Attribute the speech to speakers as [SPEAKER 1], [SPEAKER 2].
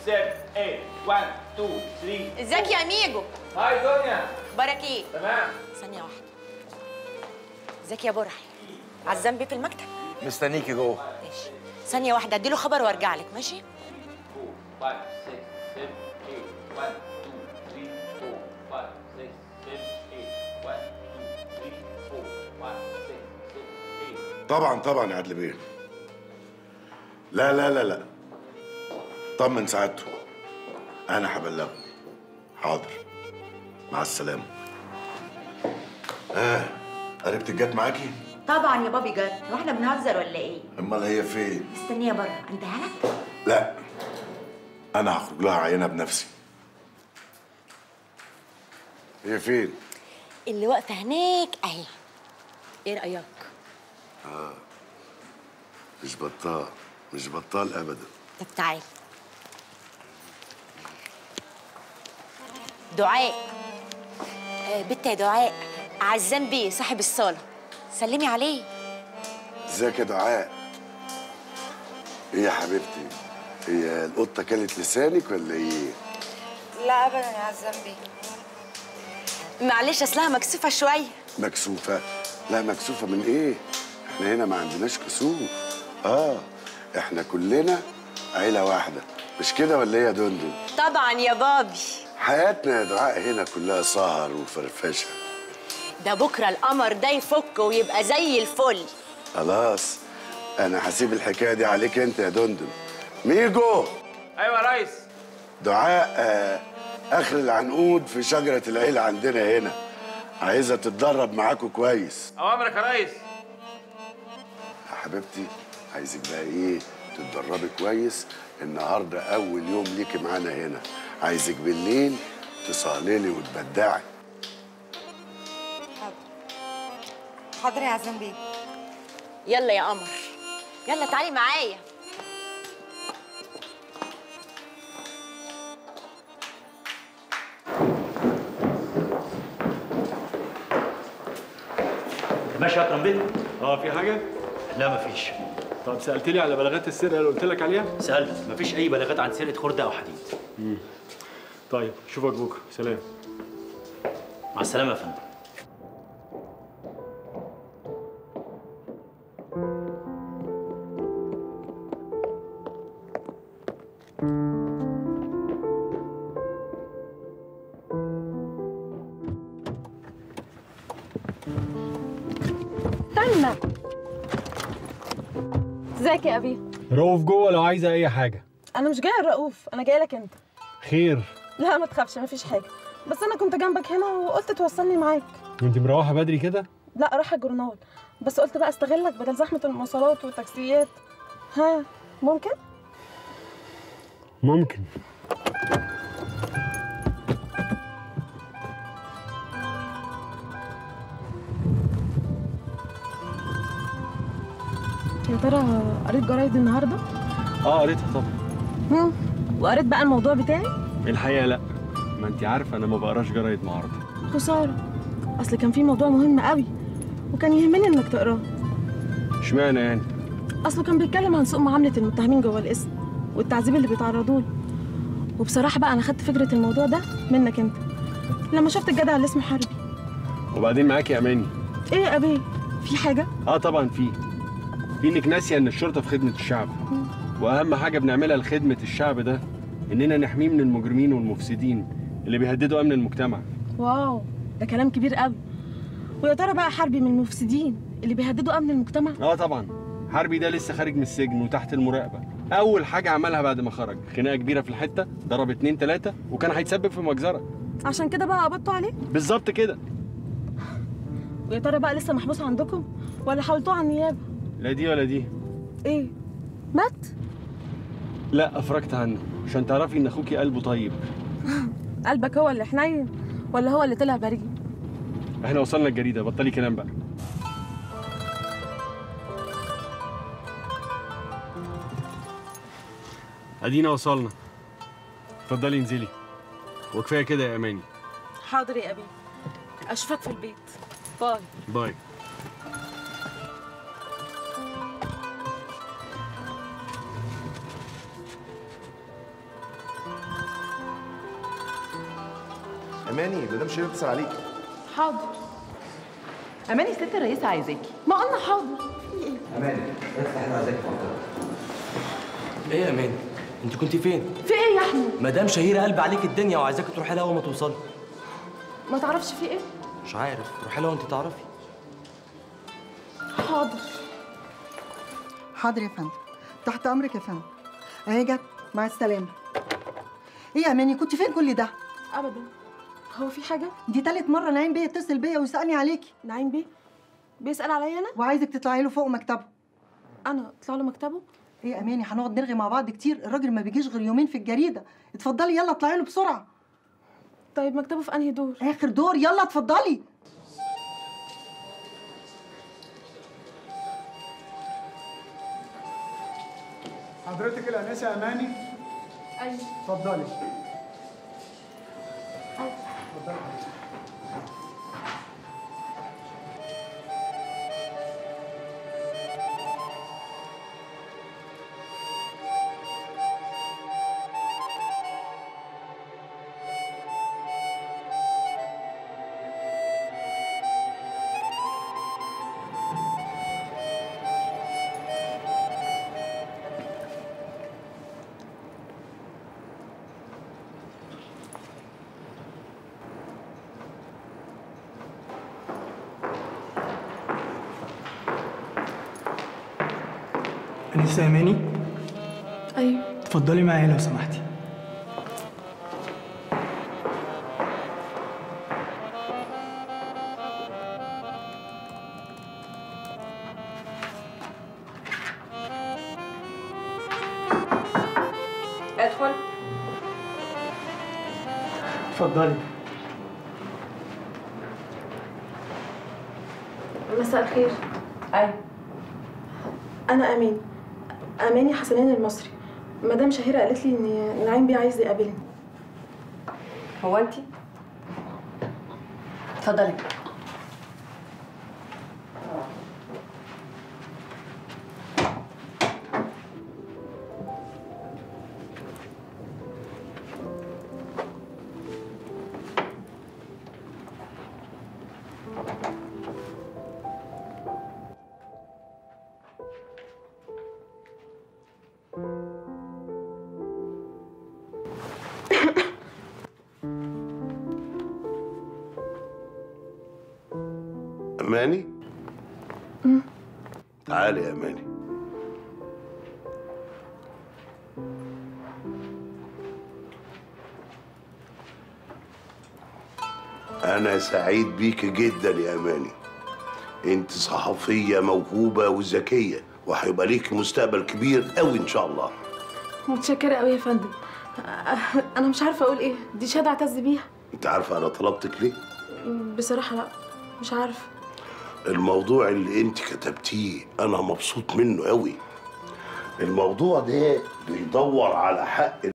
[SPEAKER 1] seven, eight. One, two, three.
[SPEAKER 2] ازيك يا اميجو
[SPEAKER 1] هاي دنيا
[SPEAKER 2] اخبارك ايه
[SPEAKER 1] تمام
[SPEAKER 2] ثانيه واحده ازيك يا برعي عزام بيه في المكتب
[SPEAKER 3] مستنيكي جوه
[SPEAKER 2] ماشي ثانيه واحده اديله خبر وارجع لك ماشي
[SPEAKER 1] four, five, six, seven, eight. One, two, three, four, five, six, seven, eight. One, two, three, four, five, six, seven, eight.
[SPEAKER 4] طبعا طبعا يا عدل بيه لا لا لا لا طمن سعادته انا هبلغه حاضر مع السلامه اه قربت جت معاكي
[SPEAKER 2] طبعا يا بابي جد هو احنا بنهزر ولا ايه
[SPEAKER 4] امال هي فين
[SPEAKER 2] مستنيه بره انتهى لك
[SPEAKER 4] لا انا هخرج لها عينه بنفسي هي فين
[SPEAKER 2] اللي واقفه هناك اهي ايه رايك
[SPEAKER 4] مش بطال مش بطال ابدا
[SPEAKER 2] طب تعالي دعاء آه بنت يا دعاء عزام بيه صاحب الصاله سلمي عليه
[SPEAKER 4] ازيك يا دعاء ايه يا حبيبتي هي القطه كلت لسانك ولا ايه
[SPEAKER 2] لا ابدا يا عزام بيه معلش اصلها مكسوفه شويه
[SPEAKER 4] مكسوفة؟ لا مكسوفة من إيه؟ إحنا هنا ما عندناش كسوف. آه إحنا كلنا عيلة واحدة، مش كده ولا إيه يا دندن؟
[SPEAKER 2] طبعا يا بابي
[SPEAKER 4] حياتنا يا دعاء هنا كلها سهر وفرفشة.
[SPEAKER 2] ده بكره القمر ده يفك ويبقى زي الفل
[SPEAKER 4] خلاص أنا هسيب الحكاية دي عليك أنت يا دندن. ميجو
[SPEAKER 1] ايوه يا ريس
[SPEAKER 4] دعاء آه آخر العنقود في شجرة العيلة عندنا هنا. عايزة تتدرب معاكوا كويس.
[SPEAKER 1] اوامرك يا ريس
[SPEAKER 4] يا حبيبتي عايزك بقى ايه تتدربي كويس النهارده اول يوم ليكي معانا هنا عايزك بالليل تصهللي وتبدعي
[SPEAKER 5] حاضر يا عزام بيه
[SPEAKER 2] يلا يا قمر يلا تعالي معايا
[SPEAKER 6] ماشي يا اكرم بيه
[SPEAKER 7] اه في حاجه
[SPEAKER 6] لا مفيش
[SPEAKER 7] طب سالتني على بلاغات السرقه اللي قلت لك عليها
[SPEAKER 6] سألت مفيش اي بلاغات عن سرقه خرده او حديد
[SPEAKER 7] طيب اشوفك بكره سلام
[SPEAKER 6] مع السلامه يا فندم
[SPEAKER 5] استنى ازيك يا ابي
[SPEAKER 7] رؤوف جوه لو عايزه اي حاجه
[SPEAKER 5] انا مش جايه الرؤوف انا جايه لك انت
[SPEAKER 7] خير
[SPEAKER 5] لا ما تخافش مفيش حاجه بس انا كنت جنبك هنا وقلت توصلني معاك
[SPEAKER 7] انت مروحه بدري كده
[SPEAKER 5] لا رايحه الجورنال بس قلت بقى استغلك بدل زحمه المواصلات والتاكسيات ها ممكن
[SPEAKER 7] ممكن
[SPEAKER 5] يا ترى قريت جرايد النهارده
[SPEAKER 7] اه قريتها طبعا
[SPEAKER 5] هم وقريت بقى الموضوع بتاعي
[SPEAKER 7] الحقيقه لا ما انت عارفه انا ما بقراش جرايد معارضه
[SPEAKER 5] خساره اصل كان في موضوع مهم قوي وكان يهمني انك تقراه
[SPEAKER 7] اشمعنى يعني
[SPEAKER 5] اصله كان بيتكلم عن سوء معامله المتهمين جوه القسم والتعذيب اللي بيتعرضوا له وبصراحه بقى انا خدت فكره الموضوع ده منك انت لما شفت الجدع اللي اسمه حربي
[SPEAKER 7] وبعدين معاكي يا اماني
[SPEAKER 5] ايه يا ابي في حاجه
[SPEAKER 7] اه طبعا في في انك ناسيه ان الشرطه في خدمه الشعب واهم حاجه بنعملها لخدمه الشعب ده اننا نحميه من المجرمين والمفسدين اللي بيهددوا امن المجتمع
[SPEAKER 5] واو ده كلام كبير قوي ويا ترى بقى حربي من المفسدين اللي بيهددوا امن المجتمع
[SPEAKER 7] اه طبعا حربي ده لسه خارج من السجن وتحت المراقبه اول حاجه عملها بعد ما خرج خناقه كبيره في الحته ضرب اتنين تلاته وكان هيتسبب في مجزره
[SPEAKER 5] عشان كده بقى قبضتوا عليه
[SPEAKER 7] بالظبط كده
[SPEAKER 5] ويا ترى بقى لسه محبوس عندكم ولا حولتوه على النيابه
[SPEAKER 7] لا دي ولا دي
[SPEAKER 5] ايه مات
[SPEAKER 7] لا افرجت عنه عشان تعرفي ان اخوكي قلبه طيب
[SPEAKER 5] قلبك هو اللي حنين ولا هو اللي طلع بريء
[SPEAKER 7] احنا وصلنا الجريده بطلي كلام بقى ادينا وصلنا اتفضلي انزلي وكفايه كده يا اماني
[SPEAKER 5] حاضر يا ابي اشوفك في البيت باي
[SPEAKER 7] باي
[SPEAKER 3] اماني مدام شيرين بتسال عليك
[SPEAKER 5] حاضر
[SPEAKER 8] اماني الست الرئيسه عايزاكي
[SPEAKER 5] ما قلنا حاضر في ايه
[SPEAKER 9] ايه يا امان انت كنت فين
[SPEAKER 5] في ايه يا احمد
[SPEAKER 9] مدام شهيره قلب عليك الدنيا وعايزاك تروحي لها اول ما توصلي
[SPEAKER 5] ما تعرفش في ايه
[SPEAKER 9] مش عارف روحي لها وانت تعرفي
[SPEAKER 5] حاضر
[SPEAKER 10] حاضر يا فندم تحت امرك يا فندم اهي جت مع السلامه ايه يا اماني كنت فين كل ده
[SPEAKER 5] ابدا هو في حاجه
[SPEAKER 10] دي تالت مره نعيم بيه يتصل بيا ويسالني عليكي
[SPEAKER 5] نعيم بيه بيسال عليا انا
[SPEAKER 10] وعايزك تطلعي له فوق مكتبه
[SPEAKER 5] انا اطلع له مكتبه
[SPEAKER 10] ايه يا اماني هنقعد نرغي مع بعض كتير الراجل ما بيجيش غير يومين في الجريده اتفضلي يلا اطلعي له بسرعه
[SPEAKER 5] طيب مكتبه في انهي دور
[SPEAKER 10] اخر دور يلا اتفضلي
[SPEAKER 11] حضرتك الانسه اماني
[SPEAKER 5] ايوه
[SPEAKER 11] اتفضلي انسه اماني
[SPEAKER 5] ايوه
[SPEAKER 11] اتفضلي معايا لو سمحتي
[SPEAKER 8] ادخل
[SPEAKER 11] اتفضلي
[SPEAKER 5] مساء الخير
[SPEAKER 8] ايوه
[SPEAKER 5] انا امين اماني حسنين المصري مدام شهيره قالت لي ان نعيم بيه عايز يقابلني
[SPEAKER 8] هو انت اتفضلي
[SPEAKER 4] اماني تعالي يا اماني انا سعيد بيك جدا يا اماني انت صحفيه موهوبه وذكيه وهيبقى ليك مستقبل كبير قوي ان شاء الله
[SPEAKER 5] متشكره قوي يا فندم انا مش عارفه اقول ايه دي شهاده اعتز بيها
[SPEAKER 4] انت عارفه انا طلبتك ليه
[SPEAKER 5] بصراحه لا مش عارفه
[SPEAKER 4] الموضوع اللي انت كتبتيه انا مبسوط منه قوي الموضوع ده بيدور على حق